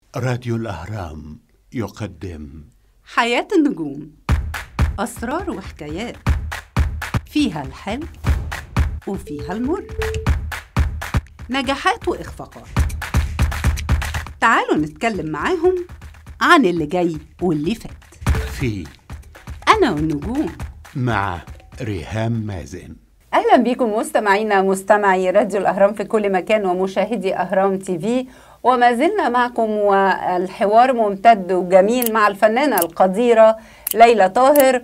راديو الأهرام يقدم حياة النجوم أسرار وحكايات فيها الحلو وفيها المر نجاحات وإخفاقات تعالوا نتكلم معاهم عن اللي جاي واللي فات في أنا والنجوم مع ريهام مازن اهلا بكم مستمعينا مستمعي راديو الاهرام في كل مكان ومشاهدي اهرام تي في وما زلنا معكم والحوار ممتد وجميل مع الفنانه القديره ليلى طاهر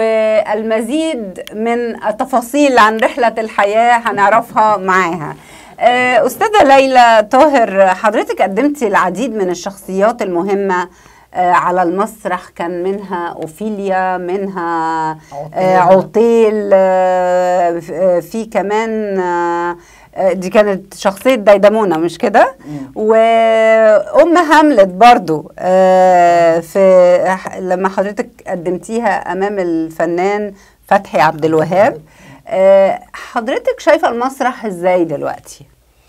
والمزيد من التفاصيل عن رحله الحياه هنعرفها معاها آه، استاذه ليلى طاهر حضرتك قدمتي العديد من الشخصيات المهمه آه، على المسرح كان منها اوفيليا منها آه، عطيل آه، ف- آه، في كمان آه، آه، دي كانت شخصية ديدمونة مش كده وأم هاملت برضو آه، في ح- لما حضرتك قدمتيها أمام الفنان فتحي عبد الوهاب آه، حضرتك شايفة المسرح ازاي دلوقتي؟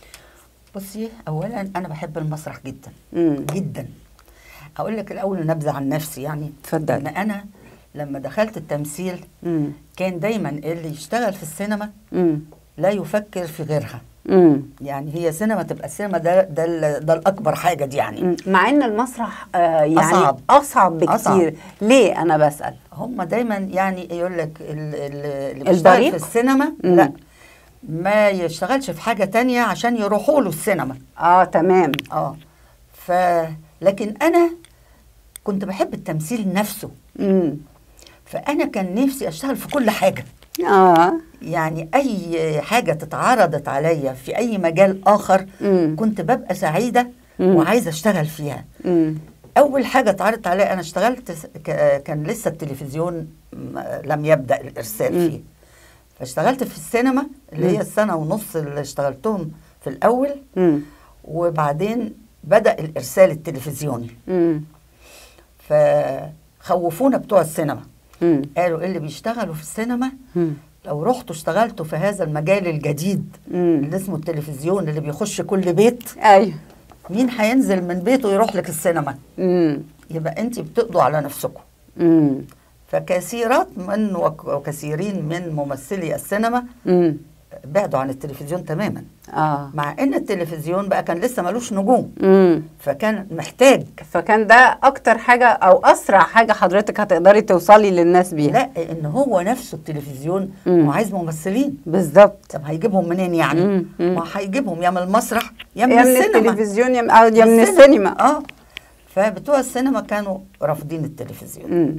بصي اولا انا بحب المسرح جدا مم. جدا اقول لك الاول نبذه عن نفسي يعني اتفضلي. ان انا لما دخلت التمثيل مم. كان دايما اللي يشتغل في السينما مم. لا يفكر في غيرها مم. يعني هي سينما تبقى السينما ده ده ال- ده الاكبر حاجه دي يعني مم. مع ان المسرح آه يعني أصعب. اصعب بكتير أصعب. ليه انا بسال هم دايما يعني يقول لك ال- ال- اللي البريق؟ بيشتغل في السينما مم. لا ما يشتغلش في حاجه تانية عشان يروحوا له السينما اه تمام اه ف لكن انا كنت بحب التمثيل نفسه امم فانا كان نفسي اشتغل في كل حاجه اه يعني اي حاجه تتعرضت عليا في اي مجال اخر مم. كنت ببقى سعيده مم. وعايزه اشتغل فيها امم اول حاجه اتعرضت عليا انا اشتغلت س- ك- كان لسه التلفزيون م- لم يبدا الارسال مم. فيه فاشتغلت في السينما اللي مم. هي السنه ونص اللي اشتغلتهم في الاول امم وبعدين بدا الارسال التلفزيوني امم فخوفونا بتوع السينما امم قالوا اللي بيشتغلوا في السينما امم لو رحتوا اشتغلتوا في هذا المجال الجديد اللي اسمه التلفزيون اللي بيخش كل بيت ايوه مين هينزل من بيته يروح لك السينما امم يبقى انت بتقضوا على نفسكم امم فكثيرات من وك- وكثيرين من ممثلي السينما امم بعدوا عن التلفزيون تماما اه مع ان التلفزيون بقى كان لسه ملوش نجوم امم فكان محتاج فكان ده اكتر حاجه او اسرع حاجه حضرتك هتقدري توصلي للناس بيها لا ان هو نفسه التلفزيون مم. هو عايز ممثلين بالظبط طب هيجيبهم منين يعني مم. مم. ما هيجيبهم يا من المسرح يا من يا من السينما التلفزيون يا من, أو يا من السينما اه فبتوع السينما كانوا رافضين التلفزيون امم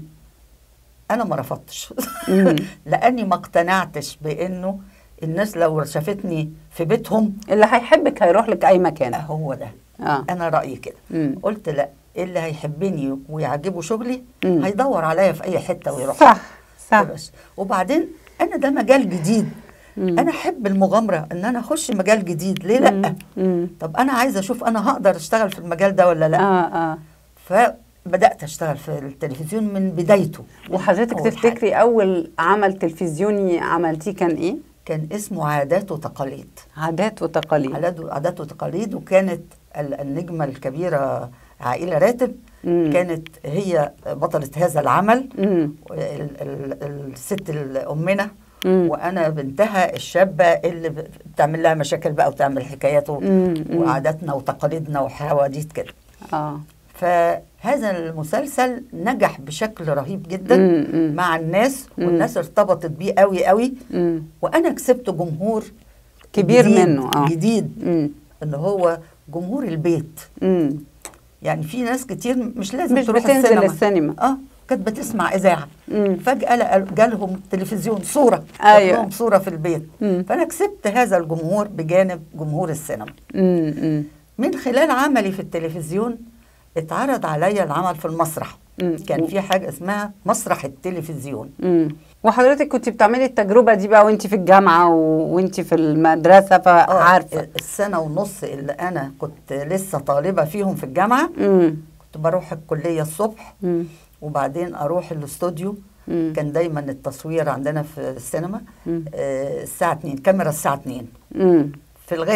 انا ما رفضتش مم. لاني ما اقتنعتش بانه الناس لو شافتني في بيتهم اللي هيحبك هيروح لك اي مكان هو ده اه انا رايي كده مم. قلت لا اللي هيحبني ويعجبه شغلي مم. هيدور عليا في اي حته ويروح صح صح بس. وبعدين انا ده مجال جديد مم. انا احب المغامره ان انا اخش مجال جديد ليه لا مم. طب انا عايزه اشوف انا هقدر اشتغل في المجال ده ولا لا اه اه فبدات اشتغل في التلفزيون من بدايته وحضرتك أول تفتكري حاجة. اول عمل تلفزيوني عملتيه كان ايه كان اسمه عادات وتقاليد عادات وتقاليد عادات عادات وتقاليد وكانت ال- النجمه الكبيره عائله راتب مم. كانت هي بطله هذا العمل مم. ال- ال- الست الأمنا مم. وأنا بنتها الشابة اللي ب- بتعمل لها مشاكل بقى وتعمل حكايات و- مم. مم. وعاداتنا وتقاليدنا وحواديت كده اه فهذا المسلسل نجح بشكل رهيب جدا مم. مم. مع الناس مم. والناس ارتبطت بيه قوي قوي مم. وأنا كسبت جمهور كبير جديد منه اه جديد مم. ان هو جمهور البيت مم. يعني في ناس كتير مش لازم مش تروح بتنزل السينما السينما. اه كانت بتسمع اذاعه مم. فجاه لقى- جالهم تلفزيون صوره أيوة. لهم صوره في البيت مم. فانا كسبت هذا الجمهور بجانب جمهور السينما مم. مم. من خلال عملي في التلفزيون اتعرض عليا العمل في المسرح مم. كان في حاجه اسمها مسرح التلفزيون مم. وحضرتك كنت بتعملي التجربة دي بقى وانت في الجامعة و- وانت في المدرسة آه، فعارفة السنه ونص اللي انا كنت لسه طالبه فيهم في الجامعه مم. كنت بروح الكليه الصبح مم. وبعدين اروح الاستوديو مم. كان دايما التصوير عندنا في السينما مم. آه، الساعه 2 كاميرا الساعه 2 مم. في الغالب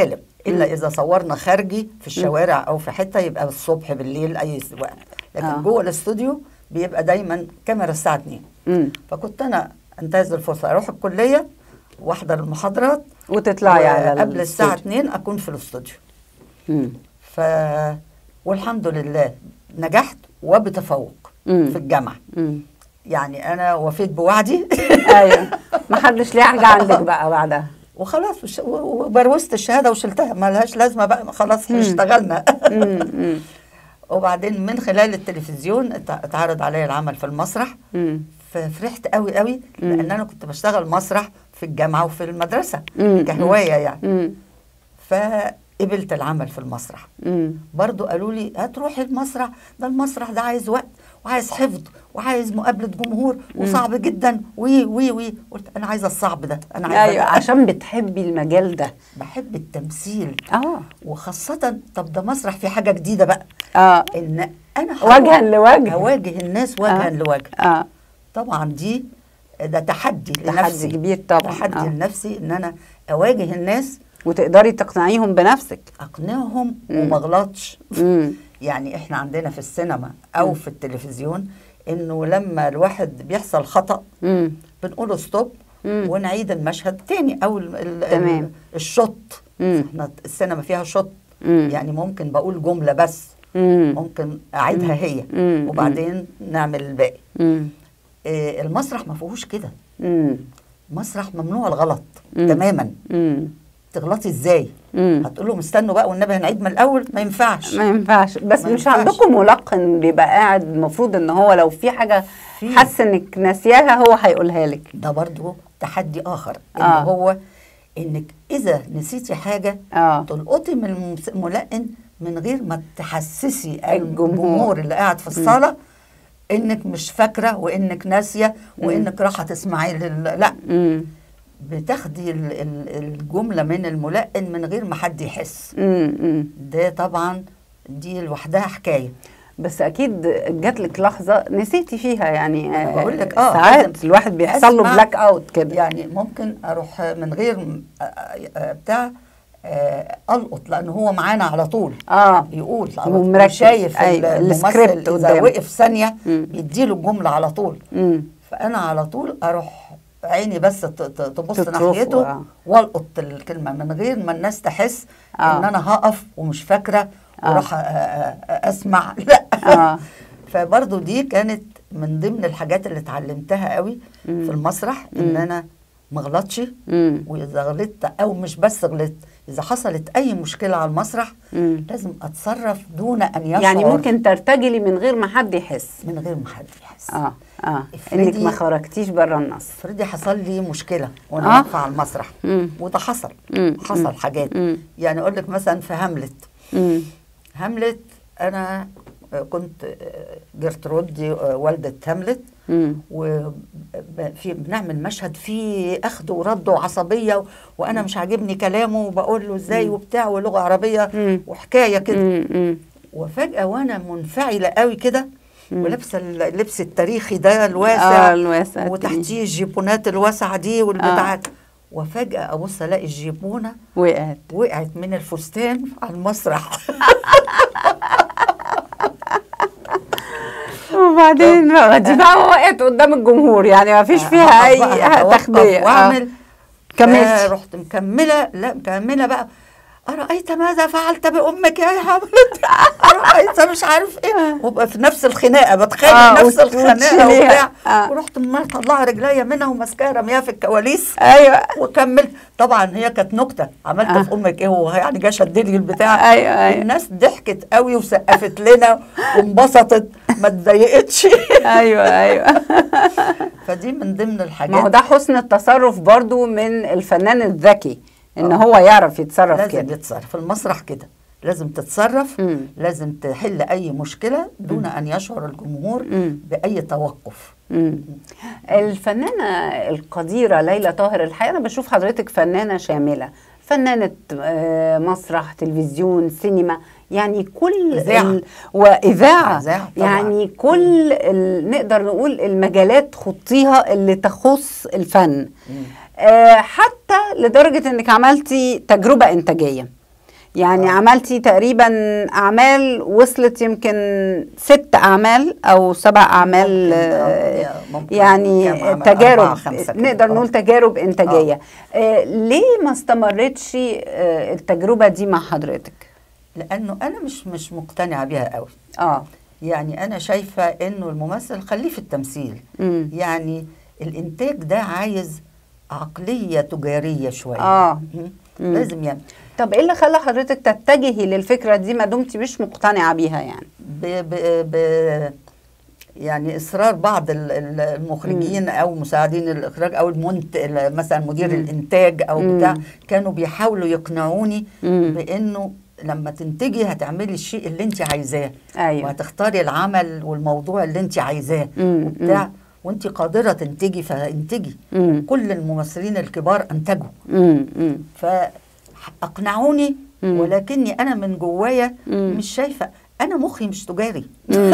الا اذا صورنا خارجي في الشوارع او في حته يبقى الصبح بالليل اي وقت لكن آه. جوه الاستوديو بيبقى دايما كاميرا الساعه 2 مم. فكنت انا انتهز الفرصه اروح الكليه واحضر المحاضرات وتطلعي على قبل الساعه الاستوديو. 2 اكون في الاستوديو مم. ف والحمد لله نجحت وبتفوق مم. في الجامعه مم. يعني انا وفيت بوعدي ايوه ما حدش ليه حاجه عندك بقى بعدها وخلاص وش- و- وبروزت الشهاده وشلتها ما لهاش لازمه بقى خلاص اشتغلنا مم. مم. وبعدين من خلال التلفزيون ات- اتعرض عليا العمل في المسرح مم. ففرحت قوي قوي لان انا كنت بشتغل مسرح في الجامعه وفي المدرسه مم. كهوايه يعني مم. فقبلت العمل في المسرح مم. برضو قالوا لي هتروحي المسرح ده المسرح ده عايز وقت وعايز حفظ وعايز مقابله جمهور وصعب جدا وي وي وي قلت انا عايزه الصعب ده انا عايزه ايوه عشان بتحبي المجال ده بحب التمثيل اه وخاصه طب ده مسرح في حاجه جديده بقى اه ان انا وجها لوجه. اواجه الناس وجها آه. لوجه اه طبعا دي ده تحدي تحدي لنفسي كبير طبعاً، تحدي آه. لنفسي ان انا اواجه الناس وتقدري تقنعيهم بنفسك اقنعهم وما اغلطش مم. يعني احنا عندنا في السينما او في التلفزيون انه لما الواحد بيحصل خطا مم. بنقول له ستوب مم. ونعيد المشهد تاني او ال ال تمام. الشوط مم. احنا السينما فيها شوط مم. يعني ممكن بقول جمله بس مم. ممكن اعيدها هي مم. وبعدين نعمل الباقي مم. إيه المسرح ما فيهوش كده مم. مسرح ممنوع الغلط مم. تماما مم. تغلطي ازاي مم. هتقول لهم استنوا بقى والنبي هنعيد من الاول ما ينفعش ما ينفعش بس ما مش ينفعش. عندكم ملقن بيبقى قاعد المفروض ان هو لو في حاجه في. حس انك ناسياها هو هيقولها لك ده برضو تحدي اخر آه. اللي هو انك اذا نسيتي حاجه اه تلقطي من المس- الملقن من غير ما تحسسي الجمهور. الجمهور اللي قاعد في الصاله انك مش فاكره وانك ناسيه وانك رايحه تسمعي لل... لا مم. بتاخدي ال- ال- الجمله من الملقن من غير ما حد يحس مم. مم. ده طبعا دي لوحدها حكايه بس اكيد جات لك لحظه نسيتي فيها يعني أنا آه، بقول لك آه، ساعات لازم الواحد بيحصل له أسمع. بلاك اوت كده يعني ممكن اروح من غير م- آه، آه، بتاع آه، القط لان هو معانا على طول اه يقول ومركز. شايف أيوة، الممثل السكريبت اذا قدامه. وقف ثانيه مم. بيديله الجمله على طول مم. فانا على طول اروح عيني بس ت- ت- تبص تشوفه، ناحيته آه. والقط الكلمه من غير ما الناس تحس آه. ان انا هقف ومش فاكره آه. واروح أ- أ- أ- اسمع لا اه فبرضو دي كانت من ضمن الحاجات اللي اتعلمتها قوي في المسرح ان انا ما اغلطش مم. واذا غلطت او مش بس غلطت اذا حصلت اي مشكله على المسرح مم. لازم اتصرف دون ان يشعر يعني ممكن ترتجلي من غير ما حد يحس من غير ما حد يحس اه اه افرضي- انك ما خرجتيش بره النص افرضي حصل لي مشكله آه. وانا واقفه على المسرح مم. وده حصل مم. حصل حاجات مم. يعني اقول لك مثلا في هاملت مم. هاملت انا كنت جرترود دي والده هاملت مم. وفي بنعمل مشهد فيه اخذ ورد وعصبيه و- وانا مش عاجبني كلامه وبقول له ازاي وبتاع ولغه عربيه مم. وحكايه كده مم. مم. وفجاه وانا منفعله قوي كده ولابسه اللبس التاريخي ده الواسع اه الواسع وتحتيه الجيبونات الواسعه دي والبتاعات وفجاه ابص الاقي الجيبونه وقعت وقعت من الفستان على المسرح وبعدين بقى دي بقى وقعت قدام الجمهور يعني ما فيش فيها اي أوقف تخبيه آه. واعمل كملتي. رحت مكمله لا مكمله بقى أرأيت ماذا فعلت بأمك يا حملت أرأيت مش عارف إيه وبقى في نفس الخناقة بتخانق آه، نفس وت- الخناقة وتشيليها. وبتاع آه. ورحت مطلعة رجليا منها وماسكاها رميها في الكواليس ايوه وكملت طبعا هي كانت نكته عملت آه. في امك ايه هو يعني جه شد لي البتاع أيوة، أيوة. الناس ضحكت قوي وسقفت لنا وانبسطت ما اتضايقتش ايوه ايوه فدي من ضمن ما هو الحاجات ده حسن التصرف برضو من الفنان الذكي ان هو يعرف يتصرف لازم كده يتصرف المسرح كده لازم تتصرف مم. لازم تحل اي مشكله دون ان يشعر الجمهور مم. باي توقف مم. الفنانة القديرة ليلى طاهر الحقيقة أنا بشوف حضرتك فنانة شاملة فنانة آه، مسرح تلفزيون سينما يعني كل إذاعة. ال... وإذاعة إذاعة طبعاً. يعني كل ال... نقدر نقول المجالات خطيها اللي تخص الفن آه، حتى لدرجة انك عملتي تجربة انتاجية يعني آه. عملتي تقريبا اعمال وصلت يمكن ست اعمال او سبع اعمال ممكن، آه، آه، ممكن يعني كام عمل؟ تجارب أربعة، خمسة كده. نقدر آه. نقول تجارب انتاجيه آه، ليه ما استمرتش آه، التجربه دي مع حضرتك لانه انا مش مش مقتنعه بيها قوي اه يعني انا شايفه انه الممثل خليه في التمثيل مم. يعني الانتاج ده عايز عقليه تجاريه شويه آه. مم. مم. لازم يعني طب ايه اللي خلى حضرتك تتجهي للفكره دي ما دمتي مش مقتنعه بيها يعني ب ب ب يعني اصرار بعض ال- ال- المخرجين او مساعدين الاخراج او المنت ال- مثلا مدير مم. الانتاج او مم. بتاع كانوا بيحاولوا يقنعوني مم. بانه لما تنتجي هتعملي الشيء اللي انت عايزاه ايوه وهتختاري العمل والموضوع اللي انت عايزاه مم. وبتاع وانت قادره تنتجي فانتجي مم. كل الممثلين الكبار انتجوا مم. مم. فاقنعوني مم. ولكني انا من جوايا مم. مش شايفه انا مخي مش تجاري مم.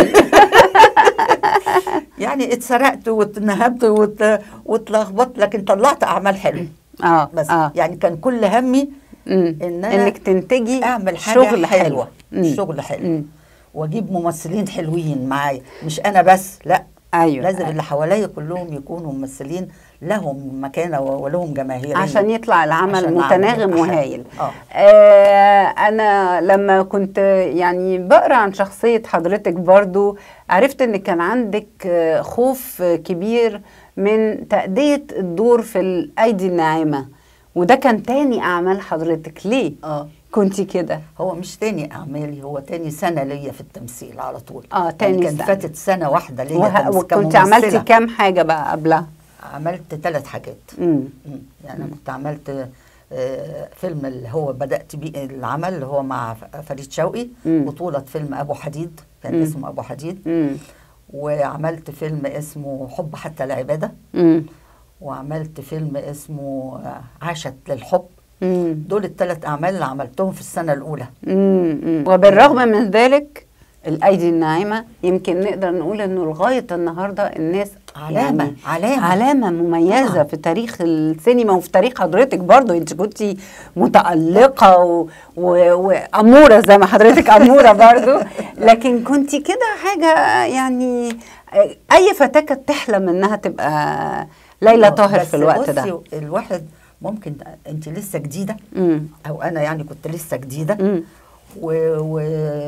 يعني اتسرقت واتنهبت وات- واتلخبطت لكن طلعت اعمال حلوه اه بس اه يعني كان كل همي مم. إن أنا انك تنتجي اعمل حاجه شغل حلوه حلو مم. شغل حلو مم. واجيب ممثلين حلوين معايا مش انا بس لا ايوه لازم أيوة. اللي حواليا كلهم يكونوا ممثلين لهم مكانه و- ولهم جماهير عشان يطلع العمل عشان العمل متناغم يبقى حلو. وهايل آه. آه انا لما كنت يعني بقرا عن شخصيه حضرتك برضو عرفت ان كان عندك آه، خوف آه، كبير من تأدية الدور في الأيدي الناعمة وده كان تاني أعمال حضرتك ليه؟ اه كنتي كده هو مش تاني اعمالي هو تاني سنه ليا في التمثيل على طول آه، تاني يعني كان سنة. فاتت سنه واحده ليا وه... تمس- وكنت كممثلة. عملتي كام حاجة بقى قبلها؟ عملت ثلاث حاجات مم. مم. يعني انا كنت عملت آه، فيلم اللي هو بدات بيه العمل اللي هو مع ف- فريد شوقي مم. بطوله فيلم ابو حديد كان مم. اسمه ابو حديد مم. وعملت فيلم اسمه حب حتى العباده مم. وعملت فيلم اسمه آه، عاشت للحب مم. دول الثلاث اعمال اللي عملتهم في السنه الاولى مم. مم. وبالرغم من ذلك الأيدي الناعمة يمكن نقدر نقول إنه لغاية النهاردة الناس علامة، يعني علامة. علامة مميزة آه. في تاريخ السينما وفي تاريخ حضرتك برضو أنت كنتي متألقة و... و... وأمورة زي ما حضرتك أمورة برضو لكن كنتي كده حاجة يعني أي فتاة كانت تحلم إنها تبقى ليلى آه، طاهر بس في الوقت ده بصي الواحد ممكن انت لسه جديده مم. او انا يعني كنت لسه جديده مم. و, و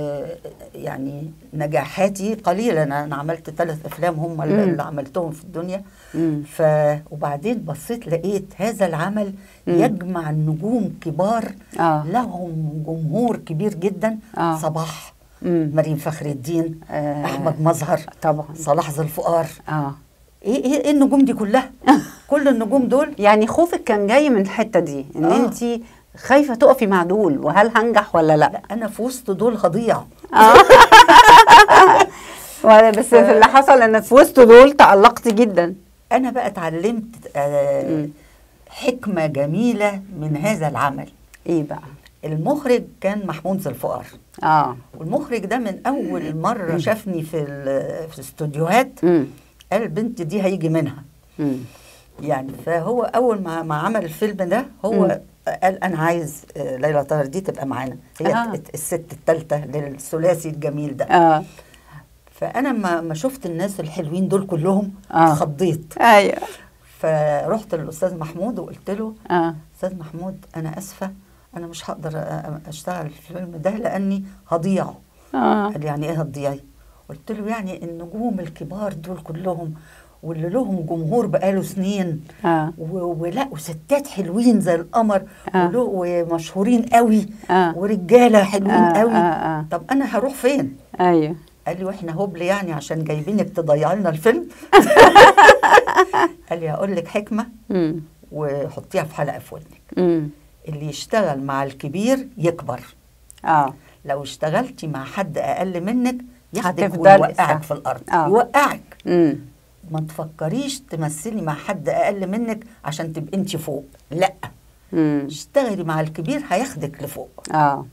يعني نجاحاتي قليله انا أنا عملت ثلاث افلام هم اللي, مم. اللي عملتهم في الدنيا مم. ف وبعدين بصيت لقيت هذا العمل مم. يجمع النجوم كبار آه. لهم جمهور كبير جدا آه. صباح مم. مريم فخر الدين آه. احمد مظهر طبعا صلاح ذو الفقار اه ايه ايه إيه النجوم دي كلها كل النجوم دول يعني خوفك كان جاي من الحته دي ان آه. انت خايفه تقفي مع دول وهل هنجح ولا لا لا انا في وسط دول هضيع ولا بس في اللي حصل ان في وسط دول تألقتي جدا انا بقى اتعلمت آه مم. حكمه جميله من هذا العمل ايه بقى المخرج كان محمود ذو الفقار اه والمخرج ده من اول مره شافني في ال- في الاستوديوهات امم قال البنت دي هيجي منها امم يعني فهو اول ما ما عمل الفيلم ده هو مم. قال انا عايز آه، ليلى طاهر دي تبقى معانا هي آه. الت- الست الثالثه للثلاثي الجميل ده اه فانا ما ما شفت الناس الحلوين دول كلهم آه. اتخضيت ايوه فرحت للاستاذ محمود وقلت له اه استاذ محمود انا اسفه انا مش هقدر أ- أ- اشتغل في الفيلم ده لاني هضيع اه قال لي يعني ايه هتضيعي قلت له يعني النجوم الكبار دول كلهم واللي لهم جمهور بقاله سنين اه و- ولقوا ستات حلوين زي القمر آه. وله- ومشهورين قوي آه. ورجاله حلوين آه، قوي آه، آه. طب انا هروح فين ايوه قال لي واحنا هبل يعني عشان جايبينك تضيعي لنا الفيلم قال لي هقول لك حكمه امم وحطيها في حلقه في ودنك امم اللي يشتغل مع الكبير يكبر اه لو اشتغلتي مع حد اقل منك ياخدك هتفضلي، ويوقعك صح. في الارض آه. يوقعك امم ما تفكريش تمثلي مع حد اقل منك عشان تبقي انت فوق لا امم اشتغلي مع الكبير هياخدك لفوق اه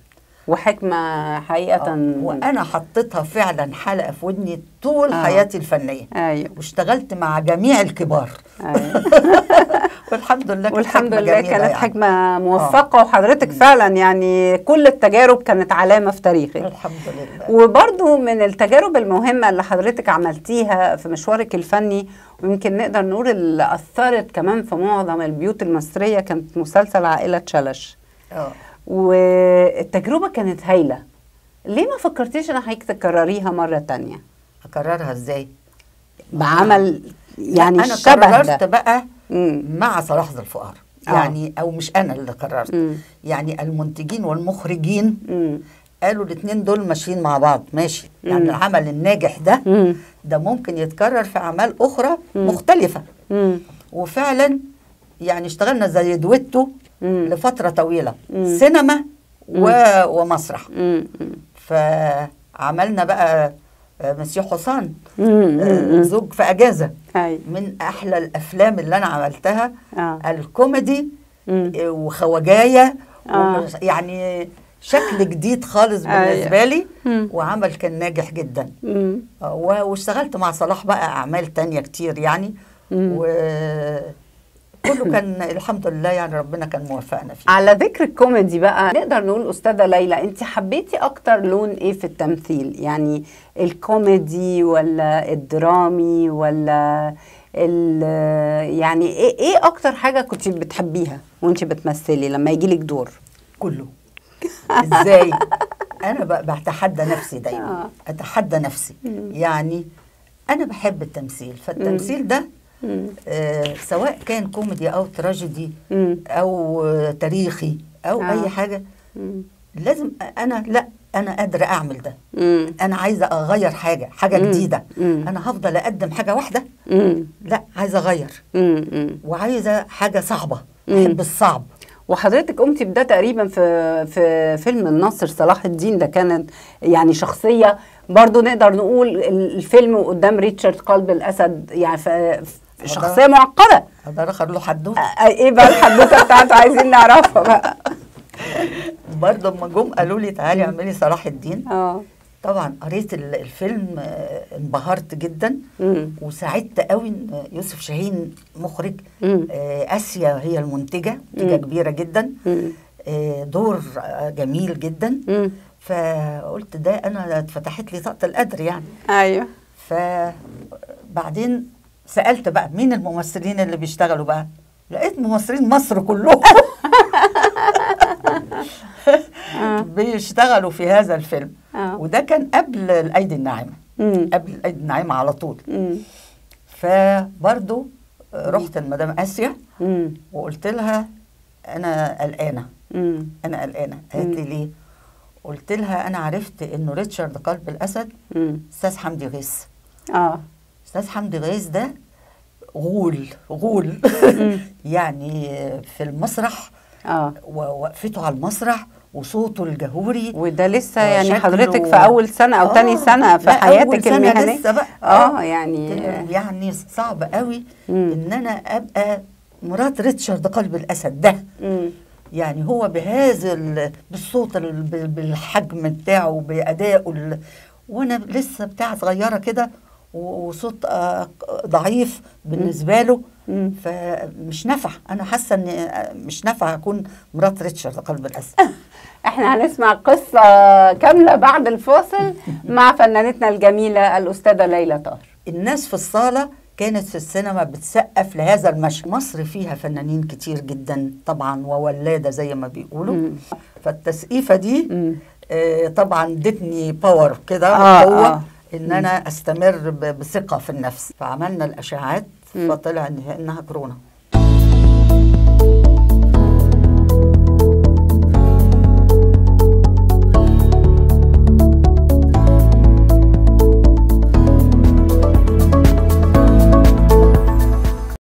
وحكمه حقيقه وانا حطيتها فعلا حلقه في ودني طول آه. حياتي الفنيه ايوه واشتغلت مع جميع الكبار ايوه والحمد لله كانت والحمد حكمة لله جميلة كانت يعني. حكمه موفقه وحضرتك فعلا يعني كل التجارب كانت علامه في تاريخك الحمد لله وبرضو من التجارب المهمة اللي حضرتك عملتيها في مشوارك الفني ويمكن نقدر نقول اللي أثرت كمان في معظم البيوت المصرية كانت مسلسل عائلة شلش اه والتجربة كانت هايلة ليه ما فكرتيش ان حضرتك تكرريها مرة تانية اكررها ازاي بعمل يعني انا الشبه قررت ده بقى مم. مع صلاح ذو الفقار آه. يعني او مش انا اللي قررت مم. يعني المنتجين والمخرجين مم. قالوا الاثنين دول ماشيين مع بعض ماشي يعني مم. العمل الناجح ده مم. ده ممكن يتكرر في اعمال اخرى مختلفه مم. وفعلا يعني اشتغلنا زي دويتو مم. لفتره طويله مم. سينما و... ومسرح مم. مم. فعملنا بقى آه، مسيو حسان مم. آه، زوج في اجازه أي. من احلى الافلام اللي انا عملتها آه. الكوميدي مم. آه، وخواجايه آه. ومش- يعني شكل جديد خالص أيوة. بالنسبه لي مم. وعمل كان ناجح جدا مم. آه، و- واشتغلت مع صلاح بقى اعمال تانية كتير يعني مم. وكله كان الحمد لله يعني ربنا كان موفقنا فيه على ذكر الكوميدي بقى نقدر نقول استاذه ليلى انت حبيتي اكتر لون ايه في التمثيل يعني الكوميدي ولا الدرامي ولا ال يعني ايه ايه اكتر حاجه كنت بتحبيها وانت بتمثلي لما يجي لك دور كله ازاي انا ب- بتحدى نفسي دايما آه. اتحدى نفسي يعني انا بحب التمثيل فالتمثيل ده مم. آه سواء كان كوميدي او تراجيدي مم. او آه، تاريخي او آه. اي حاجه مم. لازم انا لا انا قادره اعمل ده مم. انا عايزه اغير حاجه حاجه مم. جديده مم. انا هفضل اقدم حاجه واحده مم. لا عايزه اغير مم. مم. وعايزه حاجه صعبه مم. احب الصعب وحضرتك قمتي بده تقريبا في في فيلم الناصر صلاح الدين ده كانت يعني شخصيه برضو نقدر نقول ال- الفيلم قدام ريتشارد قلب الاسد يعني في في شخصيه معقده اقدر اخد له حدوته آه، ايه بقى الحدوته بتاعته عايزين نعرفها بقى برضه لما جم قالوا لي تعالي اعملي صلاح الدين اه طبعا قريت ال- الفيلم آه، انبهرت جدا مم. وسعدت قوي ان يوسف شاهين مخرج مم. آه، اسيا هي المنتجه منتجه مم. كبيره جدا مم. آه، دور آه، جميل جدا مم. فقلت ده انا اتفتحت لي طاقه القدر يعني ايوه فبعدين سالت بقى مين الممثلين اللي بيشتغلوا بقى لقيت ممثلين مصر كلهم بيشتغلوا في هذا الفيلم آه. وده كان قبل الايدي الناعمه مم. قبل الايدي الناعمه على طول مم. فبرضو رحت لمدام اسيا مم. وقلت لها انا قلقانه مم. انا قلقانه قالت لي ليه قلت لها انا عرفت انه ريتشارد قلب الاسد مم. استاذ حمدي غيث اه استاذ حمدي غيث ده غول غول يعني في المسرح اه ووقفته على المسرح وصوته الجهوري وده لسه يعني وشكله- حضرتك في اول سنه او آه، تاني سنه في لا، أول حياتك سنة المهنيه لسه بقى اه يعني يعني صعب قوي مم. ان انا ابقى مرات ريتشارد قلب الاسد ده مم. يعني هو بهذا ال- بالصوت ال- ب- بالحجم بتاعه بادائه ال- وانا لسه بتاع صغيره كده و- وصوت آه، ضعيف بالنسبه له مم. فمش نافع انا حاسه ان آه، مش نافع اكون مرات ريتشارد قلب الاسد احنا هنسمع قصة كاملة بعد الفاصل مع فنانتنا الجميلة الأستاذة ليلى طاهر الناس في الصالة كانت في السينما بتسقف لهذا المشهد مصر فيها فنانين كتير جدا طبعا وولادة زي ما بيقولوا مم. فالتسقيفة دي مم. آه طبعا ادتني باور كده آه، قوة آه. ان انا استمر ب- بثقة في النفس فعملنا الاشعاعات مم. فطلع إن- انها كورونا